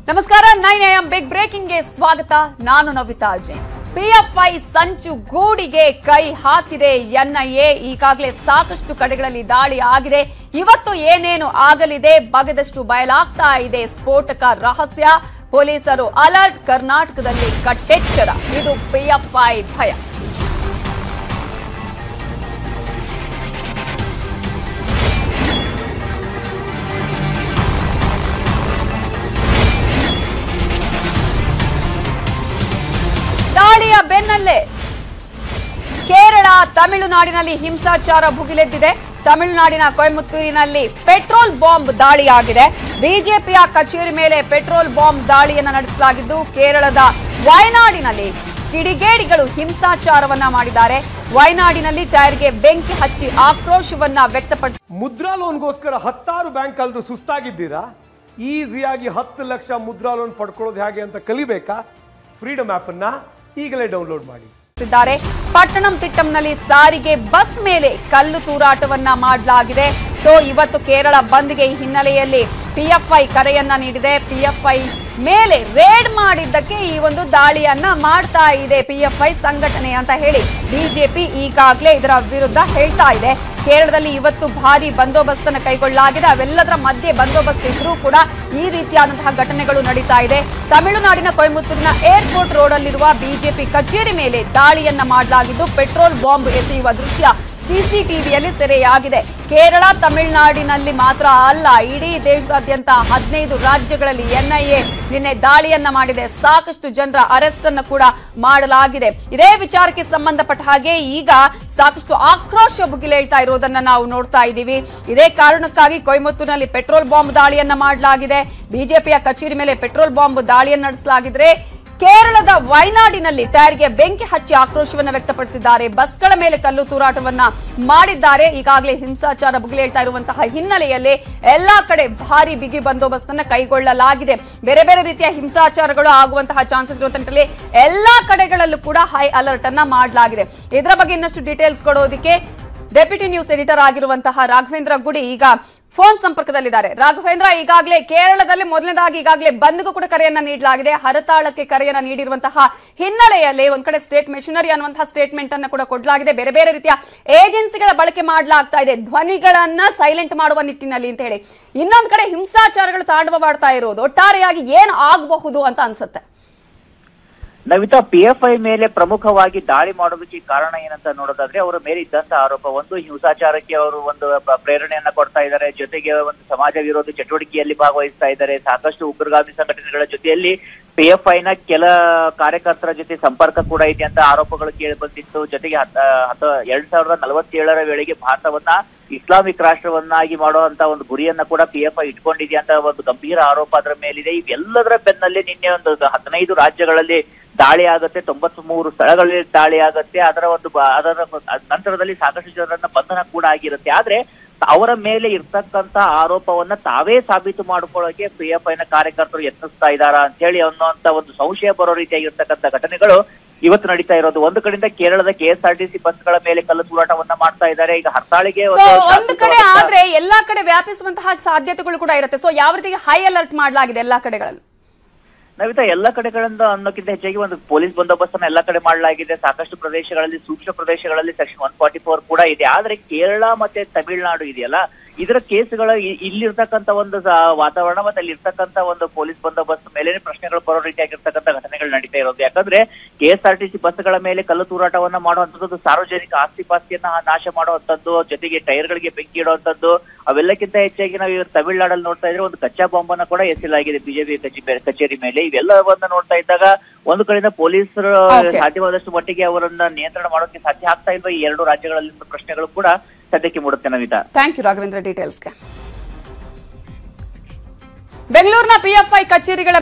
ನಮಸ್ಕಾರ nine M big ಬ್ರೇಕಿಂಗ್ಗೆ ಸ್ವಾಗತ ನಾನು ನವಿತಾ ಜೈನ್ ಪಿಎಫ್ಐ ಸಂಚು ಗೂಡಿಗೆ ಕೈ ಹಾಕಿದೆ ಎನ್ಐಎ ಈಗಾಗಲೇ ಸಾಕಷ್ಟು ಕಡೆಗಳಲ್ಲಿ ದಾಳಿ ಆಗಿದೆ ಇವತ್ತು ಏನೇನು ಆಗಲಿದೆ ಬಗೆದಷ್ಟು ಬಯಲಾಗ್ತಾ ಇದೆ ಸ್ಫೋಟಕ ರಹಸ್ಯ ಪೊಲೀಸರು ಅಲರ್ಟ್ ಕರ್ನಾಟಕದಲ್ಲಿ ಕಟ್ಟೆಚ್ಚರ ಇದು ಪಿಎಫ್ಐ ಭಯ ದಾಳಿಯ ಬೆನ್ನಲ್ಲೇ ಕೇರಳ ತಮಿಳುನಾಡಿನಲ್ಲಿ ಹಿಂಸಾಚಾರ ಭುಗಿಲೆದ್ದಿದೆ ತಮಿಳುನಾಡಿನ ಕೊಯಮತ್ತೂರಿನಲ್ಲಿ ಪೆಟ್ರೋಲ್ ಬಾಂಬ್ ದಾಳಿಯಾಗಿದೆ ಬಿಜೆಪಿಯ ಕಚೇರಿ ಮೇಲೆ ಪೆಟ್ರೋಲ್ ಬಾಂಬ್ ದಾಳಿಯನ್ನ ನಡೆಸಲಾಗಿದ್ದು ಕೇರಳದ ವಯನಾಡಿನಲ್ಲಿ ಕಿಡಿಗೇಡಿಗಳು ಹಿಂಸಾಚಾರವನ್ನ ಮಾಡಿದ್ದಾರೆ ವಯನಾಡಿನಲ್ಲಿ ಟೈರ್ಗೆ ಬೆಂಕಿ ಹಚ್ಚಿ ಆಕ್ರೋಶವನ್ನ ವ್ಯಕ್ತಪಡಿಸಿ ಮುದ್ರಾ ಲೋನ್ಗೋಸ್ಕರ ಹತ್ತಾರು ಬ್ಯಾಂಕ್ ಕಲ್ದು ಸುಸ್ತಾಗಿದ್ದೀರಾ ಈಸಿಯಾಗಿ ಹತ್ತು ಲಕ್ಷ ಮುದ್ರಾ ಲೋನ್ ಪಡ್ಕೊಳ್ಳೋದು ಹೇಗೆ ಅಂತ ಕಲಿಬೇಕಾ ಫ್ರೀಡಮ್ ಆ್ಯಪನ್ನು ಈಗಲೇ ಡೌನ್ಲೋಡ್ ಮಾಡಿ ದ್ದಾರೆ ಪಟ್ಟಣಂ ತಿಟ್ಟಂನಲ್ಲಿ ಸಾರಿಗೆ ಬಸ್ ಮೇಲೆ ಕಲ್ಲು ತೂರಾಟವನ್ನ ಮಾಡಲಾಗಿದೆ ಸೊ ಇವತ್ತು ಕೇರಳ ಬಂದ್ಗೆ ಈ ಹಿನ್ನೆಲೆಯಲ್ಲಿ ಪಿಎಫ್ಐ ಕರೆಯನ್ನ ನೀಡಿದೆ ಪಿಎಫ್ಐ ಮೇಲೆ ರೇಡ್ ಮಾಡಿದ್ದಕ್ಕೆ ಈ ಒಂದು ದಾಳಿಯನ್ನ ಮಾಡ್ತಾ ಇದೆ ಪಿಎಫ್ಐ ಸಂಘಟನೆ ಅಂತ ಹೇಳಿ ಬಿಜೆಪಿ ಈಗಾಗಲೇ ಇದರ ವಿರುದ್ಧ ಹೇಳ್ತಾ ಇದೆ ಕೇರಳದಲ್ಲಿ ಇವತ್ತು ಭಾರಿ ಬಂದೋಬಸ್ತ್ ಅನ್ನು ಕೈಗೊಳ್ಳಲಾಗಿದೆ ಅವೆಲ್ಲದರ ಮಧ್ಯೆ ಬಂದೋಬಸ್ತ್ ಇದ್ರೂ ಕೂಡ ಈ ರೀತಿಯಾದಂತಹ ಘಟನೆಗಳು ನಡೀತಾ ಇದೆ ತಮಿಳುನಾಡಿನ ಕೊಯಮತ್ತೂರಿನ ಏರ್ಪೋರ್ಟ್ ರೋಡ್ ಅಲ್ಲಿರುವ ಬಿಜೆಪಿ ಕಚೇರಿ ಮೇಲೆ ದಾಳಿಯನ್ನ ಮಾಡಲಾಗಿದ್ದು ಪೆಟ್ರೋಲ್ ಬಾಂಬ್ ಎಸೆಯುವ ದೃಶ್ಯ ಸಿಸಿಟಿವಿಯಲ್ಲಿ ಸೆರೆಯಾಗಿದೆ ಕೇರಳ ತಮಿಳುನಾಡಿನಲ್ಲಿ ಮಾತ್ರ ಅಲ್ಲ ಇಡೀ ದೇಶದಾದ್ಯಂತ ಹದಿನೈದು ರಾಜ್ಯಗಳಲ್ಲಿ ಎನ್ಐಎ ನಿನ್ನೆ ದಾಳಿಯನ್ನ ಮಾಡಿದೆ ಸಾಕಷ್ಟು ಜನರ ಅರೆಸ್ಟ್ ಅನ್ನು ಕೂಡ ಮಾಡಲಾಗಿದೆ ಇದೇ ವಿಚಾರಕ್ಕೆ ಸಂಬಂಧಪಟ್ಟ ಹಾಗೆ ಈಗ ಸಾಕಷ್ಟು ಆಕ್ರೋಶ ಭುಗಿಲೇಳ್ತಾ ಇರೋದನ್ನ ನಾವು ನೋಡ್ತಾ ಇದ್ದೀವಿ ಇದೇ ಕಾರಣಕ್ಕಾಗಿ ಕೊಯಮತ್ತೂರಿನಲ್ಲಿ ಪೆಟ್ರೋಲ್ ಬಾಂಬ್ ದಾಳಿಯನ್ನ ಮಾಡಲಾಗಿದೆ ಬಿಜೆಪಿಯ ಕಚೇರಿ ಮೇಲೆ ಪೆಟ್ರೋಲ್ ಬಾಂಬ್ ದಾಳಿಯನ್ನು ನಡೆಸಲಾಗಿದ್ರೆ ಕೇರಳದ ವಯನಾಡಿನಲ್ಲಿ ಟೈರ್ಗೆ ಬೆಂಕಿ ಹಚ್ಚಿ ಆಕ್ರೋಶವನ್ನ ವ್ಯಕ್ತಪಡಿಸಿದ್ದಾರೆ ಬಸ್ಗಳ ಮೇಲೆ ಕಲ್ಲು ತೂರಾಟವನ್ನ ಮಾಡಿದ್ದಾರೆ ಈಗಾಗಲೇ ಹಿಂಸಾಚಾರ ಭುಗಿಲೇಳ್ತಾ ಇರುವಂತಹ ಹಿನ್ನೆಲೆಯಲ್ಲಿ ಎಲ್ಲಾ ಕಡೆ ಭಾರಿ ಬಿಗಿ ಬಂದೋಬಸ್ತ್ ಅನ್ನ ಕೈಗೊಳ್ಳಲಾಗಿದೆ ಬೇರೆ ಬೇರೆ ರೀತಿಯ ಹಿಂಸಾಚಾರಗಳು ಆಗುವಂತಹ ಚಾನ್ಸಸ್ ಇರುವಂತ ನಿಟ್ಟಿನಲ್ಲಿ ಎಲ್ಲಾ ಕಡೆಗಳಲ್ಲೂ ಕೂಡ ಹೈ ಅಲರ್ಟ್ ಅನ್ನ ಮಾಡಲಾಗಿದೆ ಇದರ ಬಗ್ಗೆ ಇನ್ನಷ್ಟು ಡೀಟೇಲ್ಸ್ ಕೊಡೋದಕ್ಕೆ ಡೆಪ್ಯೂಟಿ ನ್ಯೂಸ್ ಎಡಿಟರ್ ಆಗಿರುವಂತಹ ರಾಘವೇಂದ್ರ ಗುಡಿ ಈಗ ಫೋನ್ ಸಂಪರ್ಕದಲ್ಲಿದ್ದಾರೆ ರಾಘವೇಂದ್ರ ಈಗಾಗಲೇ ಕೇರಳದಲ್ಲಿ ಮೊದಲನೇದಾಗಿ ಈಗಾಗಲೇ ಬಂದ್ಗೂ ಕೂಡ ಕರೆಯನ್ನ ನೀಡಲಾಗಿದೆ ಹರತಾಳಕ್ಕೆ ಕರೆಯನ್ನ ನೀಡಿರುವಂತಹ ಹಿನ್ನೆಲೆಯಲ್ಲಿ ಒಂದ್ ಕಡೆ ಸ್ಟೇಟ್ ಮೆಷಿನರಿ ಅನ್ನುವಂತಹ ಸ್ಟೇಟ್ಮೆಂಟ್ ಅನ್ನ ಕೂಡ ಕೊಡಲಾಗಿದೆ ಬೇರೆ ಬೇರೆ ರೀತಿಯ ಏಜೆನ್ಸಿಗಳ ಬಳಕೆ ಮಾಡಲಾಗ್ತಾ ಇದೆ ಧ್ವನಿಗಳನ್ನ ಸೈಲೆಂಟ್ ಮಾಡುವ ನಿಟ್ಟಿನಲ್ಲಿ ಅಂತ ಹೇಳಿ ಇನ್ನೊಂದ್ ಕಡೆ ಹಿಂಸಾಚಾರಗಳು ತಾಂಡವವಾಡ್ತಾ ಇರೋದು ಒಟ್ಟಾರೆಯಾಗಿ ಏನ್ ಆಗಬಹುದು ಅಂತ ಅನ್ಸುತ್ತೆ ನವಿತಾ ಪಿ ಎಫ್ ಐ ಮೇಲೆ ಪ್ರಮುಖವಾಗಿ ದಾಳಿ ಮಾಡೋದಕ್ಕೆ ಕಾರಣ ಏನಂತ ನೋಡೋದಾದ್ರೆ ಅವರ ಮೇಲೆ ಇದ್ದಂತ ಆರೋಪ ಒಂದು ಹಿಂಸಾಚಾರಕ್ಕೆ ಅವರು ಒಂದು ಪ- ಪ್ರೇರಣೆಯನ್ನ ಕೊಡ್ತಾ ಇದ್ದಾರೆ ಜೊತೆಗೆ ಒಂದು ಸಮಾಜ ವಿರೋಧಿ ಚಟುವಟಿಕೆಯಲ್ಲಿ ಭಾಗವಹಿಸ್ತಾ ಇದ್ದಾರೆ ಸಾಕಷ್ಟು ಉಗ್ರಗಾಮಿ ಸಂಘಟನೆಗಳ ಜೊತೆಯಲ್ಲಿ ಪಿ ಎಫ್ ಐ ನ ಕೆಲ ಕಾರ್ಯಕರ್ತರ ಜೊತೆ ಸಂಪರ್ಕ ಕೂಡ ಇದೆ ಅಂತ ಆರೋಪಗಳು ಕೇಳಿ ಬಂದಿತ್ತು ಜೊತೆಗೆ ಹತ್ತ ಹತ್ತ ಎರಡ್ ಸಾವಿರದ ನಲವತ್ತೇಳರ ವೇಳೆಗೆ ಭಾರತವನ್ನ ಇಸ್ಲಾಮಿಕ್ ರಾಷ್ಟ್ರವನ್ನಾಗಿ ಮಾಡುವಂತ ಒಂದು ಗುರಿಯನ್ನ ಕೂಡ ಪಿ ಎಫ್ ಐ ಇಟ್ಕೊಂಡಿದೆ ಅಂತ ಒಂದು ಗಂಭೀರ ಆರೋಪ ಅದರ ಮೇಲಿದೆ ಇವೆಲ್ಲದರ ಬೆನ್ನಲ್ಲೇ ನಿನ್ನೆ ಒಂದು ಹದಿನೈದು ರಾಜ್ಯಗಳಲ್ಲಿ ದಾಳಿ ಆಗುತ್ತೆ ತೊಂಬತ್ ಮೂರು ಸ್ಥಳಗಳಲ್ಲಿ ದಾಳಿ ಆಗುತ್ತೆ ಅದರ ಒಂದು ಬ- ಅದರ ನಂತರದಲ್ಲಿ ಸಾಕಷ್ಟು ಜನರನ್ನ ಬಂಧನ ಕೂಡ ಆಗಿರುತ್ತೆ ಆದ್ರೆ ಅವರ ಮೇಲೆ ಇರ್ತಕ್ಕಂತ ಆರೋಪವನ್ನ ತಾವೇ ಸಾಬೀತು ಮಾಡ್ಕೊಳ್ಳೋಕೆ ಪಿ ಎಫ್ ಐನ ಕಾರ್ಯಕರ್ತರು ಯತ್ನಿಸ್ತಾ ಇದ್ದಾರಾ ಅಂತ ಹೇಳಿ ಅನ್ನೋಂತ ಒಂದು ಸಂಶಯ ಬರೋ ರೀತಿಯಾಗಿರ್ತಕ್ಕಂಥ ಘಟನೆಗಳು ಇವತ್ತು ನಡೀತಾ ಇರೋದು ಒಂದು ಕಡೆಯಿಂದ ಕೇರಳದ K S R T C ಬಸ್ಗಳ ಮೇಲೆ ಕಲ್ಲು ತೂರಾಟವನ್ನ ಮಾಡ್ತಾ ಇದ್ದಾರೆ ಈಗ ಹರ್ತಾಳಿಗೆ ಸೊ ಒಂದು ಒಂದು ಕಡೆ ಶಾಶ್ವತವಾದಂತ- ಆದ್ರೆ ಎಲ್ಲಾ ಕಡೆ ವ್ಯಾಪಿಸುವಂತಹ ಸಾಧ್ಯತೆಗಳು ಕೂಡ ಇರುತ್ತೆ ಸೊ ಯಾವ ರೀತಿ ಹೈ ಅಲರ್ಟ್ ಮಾಡಲಾಗಿದೆ ಎಲ್ಲಾ ಕಡೆಗಳಲ್ಲಿ ನವಿತಾ ಎಲ್ಲ ಕಡೆಗಳಿಂದ ಅನ್ನೋಕ್ಕಿಂತ ಹೆಚ್ಚಾಗಿ ಒಂದು ಪೊಲೀಸ್ ಬಂದೋಬಸ್ತ್ ಅನ್ನ ಎಲ್ಲ ಕಡೆ ಮಾಡಲಾಗಿದೆ ಸಾಕಷ್ಟು ಪ್ರದೇಶಗಳಲ್ಲಿ ಸೂಕ್ಷ್ಮ ಪ್ರದೇಶಗಳಲ್ಲಿ ಸೆಕ್ಷನ್ ಒನ್ ಫಾರ್ಟಿ ಫೋರ್ ಕೂಡ ಇದೆ ಆದ್ರೆ ಕೇರಳ ಮತ್ತೆ ತಮಿಳುನಾಡು ಇದೆಯಲ್ಲ ಇದರ ಕೇಸ್ಗಳ ಇ- ಇಲ್ಲಿರ್ತಕ್ಕಂಥ ಒಂದು ಸ- ವಾತಾವರಣ ಮತ್ತೆ ಅಲ್ಲಿರ್ತಕ್ಕಂಥ ಒಂದು ಪೊಲೀಸ್ ಬಂದೋಬಸ್ತ್ ಮೇಲೆ ಪ್ರಶ್ನೆಗಳು ಬರೋ ರೀತಿಯಾಗಿರ್ತಕ್ಕಂಥ ಘಟನೆಗಳು ನಡೀತಾ ಇರೋದು ಯಾಕಂದ್ರೆ K S R T C ಬಸ್ಗಳ ಮೇಲೆ ಕಲ್ಲು ತೂರಾಟವನ್ನ ಮಾಡುವಂತದ್ದು ಸಾರ್ವಜನಿಕ ಆಸ್ತಿ ಪಾಸ್ತಿಯನ್ನ ನಾಶ ಮಾಡುವಂತದ್ದು ಜೊತೆಗೆ ಟೈರ್ಗಳಿಗೆ ಬೆಂಕಿ ಇಡುವಂತದ್ದು ಅವೆಲ್ಲಕ್ಕಿಂತ ಹೆಚ್ಚಾಗಿ ನಾವು ಇವಾಗ ತಮಿಳುನಾಡಲ್ಲಿ ನೋಡ್ತಾ ಇದ್ರೆ ಒಂದು ಕಚ್ಚಾ ಬಾಂಬ್ ಅನ್ನ ಕೂಡ ಎಸೆಯಲಾಗಿದೆ ಬಿಜೆಪಿ ಕಚೇರಿ ಮೇಲೆ ಇವೆಲ್ಲವನ್ನ ನೋಡ್ತಾ ಇದ್ದಾಗ ಒಂದು ಕಡೆಯಿಂದ ಪೊಲೀಸರು Okay. ಸಾಧ್ಯವಾದಷ್ಟು ಮಟ್ಟಿಗೆ ಅವರನ್ನ ನಿಯಂತ್ರಣ ಮಾಡೋಕೆ ಸಾಧ್ಯ ಆಗ್ತಾ ಇಲ್ವಾ ಈ ಎರಡು ರಾಜ್ಯಗಳಲ್ಲಿ ಪ್ರಶ್ನೆಗಳು ಕೂಡ ಸದ್ಯಕ್ಕೆ ಮೂಡುತ್ತೆ ನವಿತಾ ಥ್ಯಾಂಕ್ ಯು ರಾಘವೇಂದ್ರ ಡೀಟೇಲ್ಸ್ಗೆ ಬೆಂಗಳೂರಿನ ಪಿಎಫ್ಐ ಕಚೇರಿಗಳ